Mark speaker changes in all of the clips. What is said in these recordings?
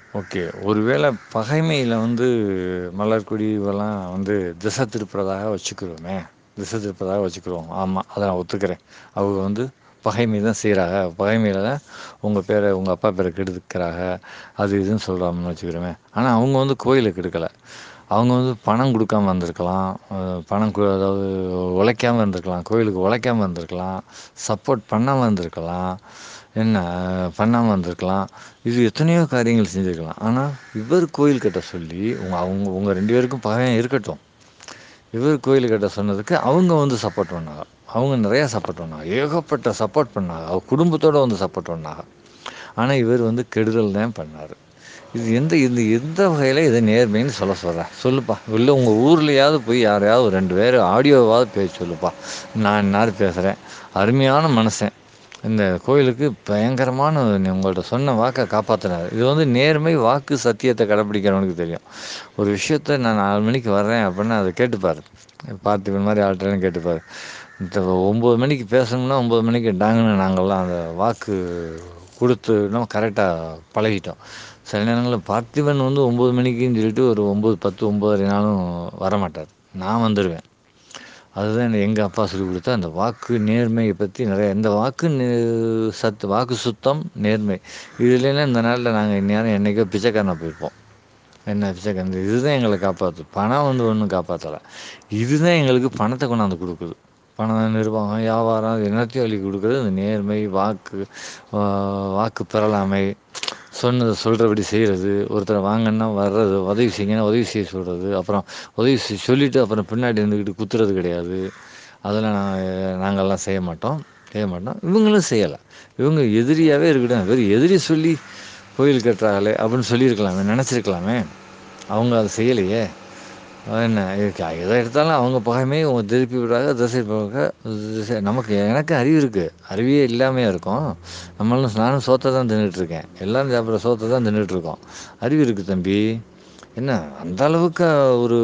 Speaker 1: Okay. ஒருவேள பகைமையில வந்து மலர்கொடி இதெல்லாம் வந்து திசை திருப்புறதாக வச்சுக்குருவோமே. திசை திருப்புறதாக வச்சுக்குருவோம். ஆமா. அத நான் ஒத்துக்கிறேன். அவங்க வந்து பகைமை தான் செய்றாக. பகைமையில தான் உங்க பேர உங்க அப்பா பேர கெடுக்கிறாக. அது இதுன்னு சொல்றாங்கன்னு வச்சுக்கிறோமே. ஆனா அவங்க வந்து கோயில கெடுக்கல. அவங்க வந்து பணம் குடுக்காம இருந்திருக்கலாம். அ பணம் கு அதாவது உழைக்காம இருந்திருக்கலாம். கோயிலுக்கு உழைக்காம இருந்திருக்கலாம். சப்போர்ட் பண்ணாம இருந்திருக்கலாம். என்ன பண்ணாம இருந்திருக்கலாம். இது எத்தனையோ காரியங்கள் செஞ்சிருக்கலாம். ஆனா, இவர் கோயில் கட்ட சொல்லி உங்க அவங்க உங்க 2 பேருக்கும் பகை இருக்கட்டும். இவர் கோயில் கட்ட சொன்னதுக்கு அவங்க வந்து சப்போர்ட் பண்ணாங்க. அவங்க நெறையா சப்போர்ட் பண்ணாங்க. ஏகப்பட்ட சப்போர்ட் பண்ணாங்க. அவ குடும்பத்தோட வந்து சப்போர்ட் பண்ணாங்க. ஆனா, இவர் வந்து கெடுதல் தான் பண்ணாரு. இது எந்த இந்த எந்த வகையில இத நேர்மைன்னு சொல்ல சொல்ற? சொல்லுப்பா. இல்ல உங்க ஊர்லயாவது போய் யாரையாவது ஒரு 2 பேரு ஆடியோவாவது பேச சொல்லுப்பா. நான் இன்னார் பேசுறேன். அருமையான மனுஷன். இந்த கோயிலுக்கு பயங்கரமான நீ உங்கள்ட்ட சொன்ன வாக்க காப்பாத்துனாரு. இது வந்து நேர்மை, வாக்கு, சத்தியத்த கடைப்பிடிக்கிறவனுக்கு தெரியும். ஒரு விஷயத்த நான் 4 மணிக்கு வர்றேன் அப்டின்னா அத கேட்டுப்பாரு. பார்த்திபன் மாரி ஆள்ட்டலாம் கேட்டுப்பாரு. இந்த 9 மணிக்கு பேசணும்னா 9 மணிக்கு டாங்குன்னு நாங்கலாம் அந்த வாக்கு குடுத்து நம்ம கரெக்ட்டா பழகிட்டோம். சில நேரங்கள்ல பார்த்திபன் வந்து 9 மணிக்குன்னு சொல்லிட்டு ஒரு 9, 10, 9:30 ஆனாலும் வரமாட்டாரு. நான் வந்துருவேன். அதுதான் எங்க அப்பா சொல்லிக் குடுத்த அந்த வாக்கு நேர்மைய பத்தி நெறைய இந்த வாக்கு நே சத் வாக்கு சுத்தம், நேர்மை. இது இல்லைன்னா இந்த நாள்ல நாங்க இந்நேரம் என்னைக்கோ பிச்சைக்காரனா போயிருப்போம். என்ன பிச்சைக்காரன் இதுதான் எங்கள காப்பாத்துது. பணம் வந்து ஒண்ணும் காப்பாத்தல. இதுதான் எங்களுக்கு பணத்த கொண்டாந்து குடுக்குது. பணம், நிர்வாகம், வியாபாரம் இது எல்லாத்தையும் அள்ளி குடுக்குறது இந்த நேர்மை, வாக்கு வா வாக்கு பெறலாமை, சொன்னத சொல்றபடி செய்றது, ஒருத்தர வாங்கன்னா வர்றது, உதவி செய்யுங்கன்னா உதவி செய்ய சொல்றது, அப்புறம் உதவி செய் சொல்லிட்டு அப்புறம் பின்னாடி இருந்துகிட்டு குத்துறது கிடையாது. அதெல்லாம் நான் நாங்கலாம் செய்ய மாட்டோம். செய்ய மாட்டோம். இவங்களும் செய்யல. இவங்க எதிரியாவே இருக்கட்டும். வெறும் எதிரி சொல்லி கோயில் கட்டுறாங்களே அப்டின்னு சொல்லியிருக்கலாமே. நெனச்சிருக்கலாமே. அவங்க அத செய்யலையே. என்ன எத எடுத்தாலும் அவங்க பகைமைய இவங்க திருப்பி விடுறாங்க. திசை போக திசை நமக்கு எனக்கு அறிவு இருக்கு. அறிவே இல்லாமயா இருக்கோம். நம்மளும் நானும் சோத்த தான் தின்னுட்டு இருக்கேன். எல்லாரும் சாப்பிடுற சோத்த தான் தின்னுட்டு இருக்கோம். அறிவு இருக்கு தம்பி. என்ன அந்த அளவுக்கு ஒரு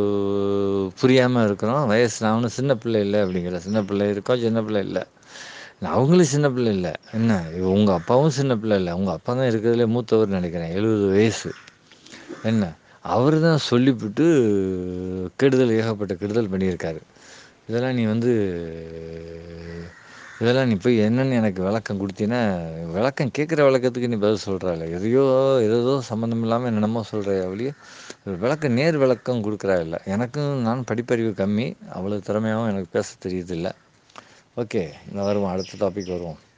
Speaker 1: புரியாம இருக்கிறோம். வயசு நான் ஒண்ணும் சின்ன பிள்ளை இல்ல அப்டிங்கிற. சின்ன பிள்ளை இருக்கோம். சின்ன பிள்ளை இல்ல. அவங்களும் சின்ன பிள்ளை இல்ல. என்ன உங்க அப்பாவும் சின்ன பிள்ளை இல்ல. உங்க அப்பா தான் இருக்கிறதுலே மூத்தவர்ன்னு நெனைக்கிறேன். 70 வயசு. என்ன அவரு தான் சொல்லிப்புட்டு கெடுதல் ஏகப்பட்ட கெடுதல் பண்ணியிருக்காரு. இதெல்லாம் நீ வந்து இதெல்லாம் நீ போய் என்னன்னு எனக்கு விளக்கம் குடுத்தீன்னா, விளக்கம் கேட்கிற விளக்கத்துக்கு நீ பதில் சொல்றல்ல. எதையோ ஏதேதோ சம்மந்தம் இல்லாம என்னென்னமோ சொல்றியே ஒழிய, விளக்கம் நேர் விளக்கம் குடுக்குறா இல்ல. எனக்கும் நான் படிப்பறிவு கம்மி. அவ்வளவு திறமையாவும் எனக்கு பேச தெரியுதில்ல. ஓகே. வருவோம். அடுத்த டாபிக் வருவோம்.